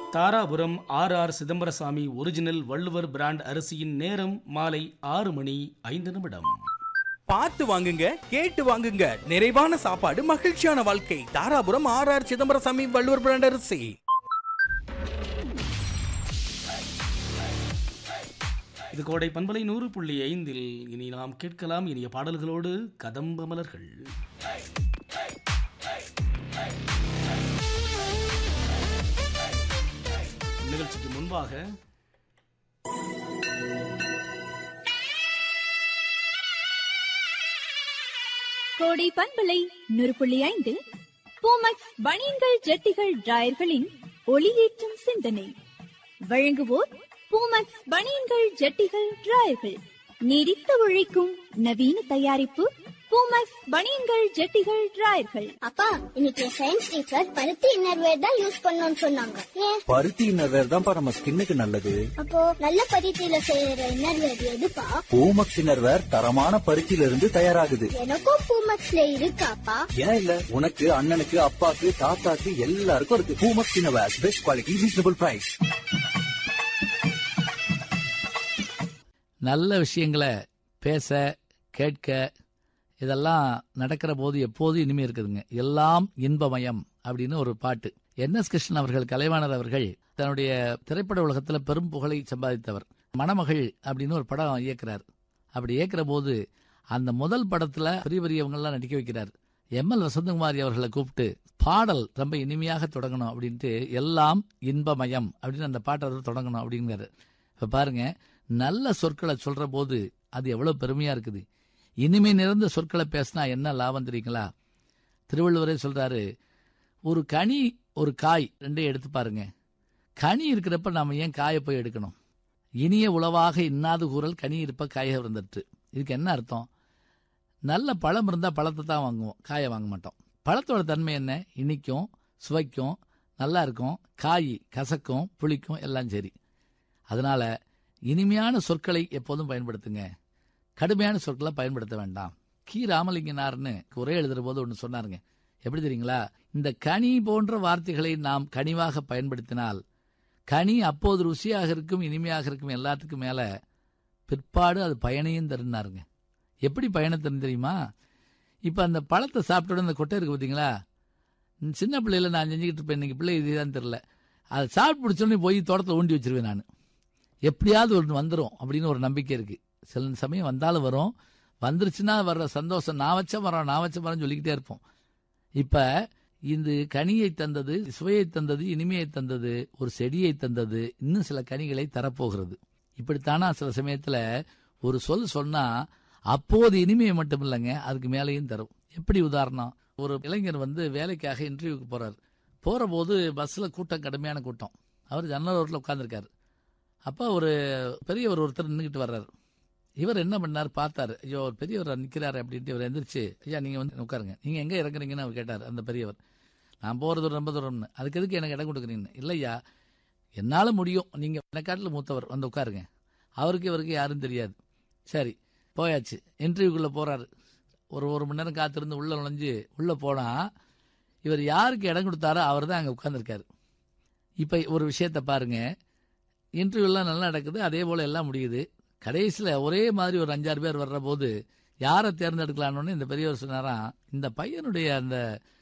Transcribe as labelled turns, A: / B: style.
A: Dharapuram R R Chidambaraswamy original Valluvar brand அரிசியின் நேரம் மாலை ஆறு மணி ஐந்து நிமிடம்
B: பார்த்து வாங்குங்க கேட்டு வாங்குங்க நிறைவான சாப்பாடு மகிழ்ச்சியான வாழ்க்கை Dharapuram R R Chidambaraswamy Valluvar brand அரிசி
A: இது கோடை பண்பலை நூறு புள்ளி ஐந்தில் இனி நாம் கேட்கலாம் இனிய பாடல்களோடு கதம்ப மலர்கள் நிகழ்ச்சிக்கு முன்பாக
C: கோடை பண்பலை நூறு புள்ளி ஐந்தில் பூமக்ஸ் பனியன்கள் ஜட்டிகள் டிராயர்களின் ஒளியேற்றும் சிந்தனை வழங்குவோர் பூமக்ஸ் பனியன்கள் ஜட்டிகள் டிராயர்கள் நீடித்து உழைக்கும் நவீன தயாரிப்பு பூமக்ஸ் பனியன்கள் ஜட்டிகள் டிராயர்கள்
D: அப்பா இன்னைக்கு சயின்ஸ் டீச்சர் பருத்தி இன்னர்வேர் தான் யூஸ் பண்ணணும்னு சொன்னாங்க ஏன்
E: பருத்தி இன்னர்வேர் தான்ப்பா நம்ம ஸ்கின்னுக்கு நல்லது
D: அப்போ நல்ல பருத்தியில செய்யற இன்னர்வேர் எதுப்பா
E: பூமக்ஸ் இன்னர்வேர் தரமான பருத்தியில iருந்து தயாராகுது
D: எனக்கும் பூமக்ஸ்ல இருக்காப்பா
E: ஏன் இல்ல உனக்கு அண்ணனுக்கு அப்பாக்கு தாத்தாக்கு எல்லாருக்கும் இருக்கு Poomex innerwear best quality reasonable price
F: நல்ல விஷயங்களை பேச கேட்க இதெல்லாம் நடக்கிற போது எப்போதும் இனிமே இருக்குதுங்க எல்லாம் இன்பமயம் அப்படின்னு ஒரு பாட்டு என் எஸ் கிருஷ்ணன் அவர்கள் கலைவாணர் அவர்கள் தன்னுடைய திரைப்பட உலகத்துல பெரும் புகழை சம்பாதித்தவர் மணமகள் அப்படின்னு ஒரு படம் இயக்குறார் அப்படி இயக்குற போது அந்த முதல் படத்துல பெரிய பெரியவங்கெல்லாம் நடிக்க வைக்கிறார் எம் எல் வசந்தகுமாரி அவர்களை கூப்பிட்டு பாடல் ரொம்ப இனிமையாக தொடங்கணும் அப்படின்ட்டு எல்லாம் இன்பமயம் அப்படின்னு அந்த பாட்டை அவர் தொடங்கணும் அப்படிங்கிறாரு இப்ப பாருங்க நல்ல சொற்களை சொல்ற போது அது எவ்வளவு பெருமையா இருக்குது இனிமை நிறைந்த சொற்களை பேசினா என்ன லாபம் தெரியுங்களா திருவள்ளுவரே சொல்றாரு ஒரு கனி ஒரு காய் ரெண்டையும் எடுத்து பாருங்க கனி இருக்கிறப்ப நாம ஏன் காயை போய் எடுக்கணும் இனிய உளவாக இன்னாது கூறல் கனி இருப்ப காய இருந்துட்டு இதுக்கு என்ன அர்த்தம் நல்ல பழம் இருந்தா பழத்தை தான் வாங்குவோம் காயை வாங்க மாட்டோம் பழத்தோட தன்மை என்ன இனிக்கும் சுவைக்கும் நல்லா இருக்கும் காய் கசக்கும் புளிக்கும் எல்லாம் சரி அதனால இனிமையான சொற்களை எப்போதும் பயன்படுத்துங்க கடுமையான சொற்களை பயன்படுத்த வேண்டாம் கி ராமலிங்கனார்னு உரை எழுதுற போது ஒன்று சொன்னாருங்க எப்படி தெரியுங்களா இந்த கனி போன்ற வார்த்தைகளை நாம் கனிவாக பயன்படுத்தினால் கனி அப்போது ருசியாக இருக்கும் இனிமையாக இருக்கும் எல்லாத்துக்கும் மேல பிற்பாடு அது பயனையும் தருனாருங்க எப்படி பயணம் தரும் தெரியுமா இப்போ அந்த பழத்தை சாப்பிட்டோட அந்த கொட்டை இருக்கு பார்த்தீங்களா ம், சின்ன பிள்ளையில நான் செஞ்சுக்கிட்டு இருப்பேன் இன்னைக்கு பிள்ளை இதுதான் தெரில அதை சாப்பிட்டு பிடிச்சோடனே போய் தோட்டத்தில் ஊண்டி வச்சிருவேன் நான் எப்படியாவது ஒன்று வந்துடும் அப்படின்னு ஒரு நம்பிக்கை இருக்கு சில சமயம் வந்தாலும் வரும் வந்துருச்சுன்னா வர்ற சந்தோஷம் நான் வச்ச மரம் நான் வச்ச மரம் சொல்லிக்கிட்டே இருப்போம் இப்ப இந்த கனியை தந்தது சுவையை தந்தது இனிமையை தந்தது ஒரு செடியை தந்தது இன்னும் சில கனிகளை தரப்போகிறது இப்படித்தானா சில சமயத்துல ஒரு சொல் சொன்னா அப்போது இனிமையை மட்டும் இல்லைங்க அதுக்கு மேலேயும் தரும் எப்படி உதாரணம் ஒரு இளைஞர் வந்து வேலைக்காக இன்டர்வியூக்கு போறாரு போற போது பஸ்ல கூட்டம் கடுமையான கூட்டம் அவர் ஜன்னல் ரோட்ல உட்காந்துருக்காரு அப்போ ஒரு பெரியவர் ஒருத்தர் நின்றுக்கிட்டு வர்றாரு இவர் என்ன பண்ணார் பார்த்தாரு ஐயோ ஒரு பெரியவர் நிற்கிறாரு அப்படின்ட்டு இவர் எந்திரிச்சு ஐயா நீங்க வந்து உட்காருங்க நீங்க எங்க இறங்குறீங்கன்னு அவர் கேட்டார் அந்த பெரியவர் நான் போறது ரொம்ப தூரம்னு அதுக்கு எதுக்கு எனக்கு இடம் கொடுக்குறீங்கன்னு இல்லையா என்னால முடியும் நீங்க எனக்காட்டில் மூத்தவர் வந்து உட்காருங்க அவருக்கு இவருக்கு யாரும் தெரியாது சரி போயாச்சு இன்டர்வியூக்குள்ள போறாரு ஒரு ஒரு மணி நேரம் காத்திருந்து உள்ள நுழைஞ்சு உள்ள போனா இவர் யாருக்கு இடம் கொடுத்தாரோ அவர் தான் அங்க உட்கார்ந்துருக்காரு இப்ப ஒரு விஷயத்த பாருங்க இன்டர்வியூலாம் நல்லா நடக்குது அதே போல எல்லாம் முடியுது கடைசியில் ஒரே மாதிரி ஒரு அஞ்சாறு பேர் வர்ற போது யாரை தேர்ந்தெடுக்கலான்னு இந்த பெரியவர் சொன்னாராம் இந்த பையனுடைய அந்த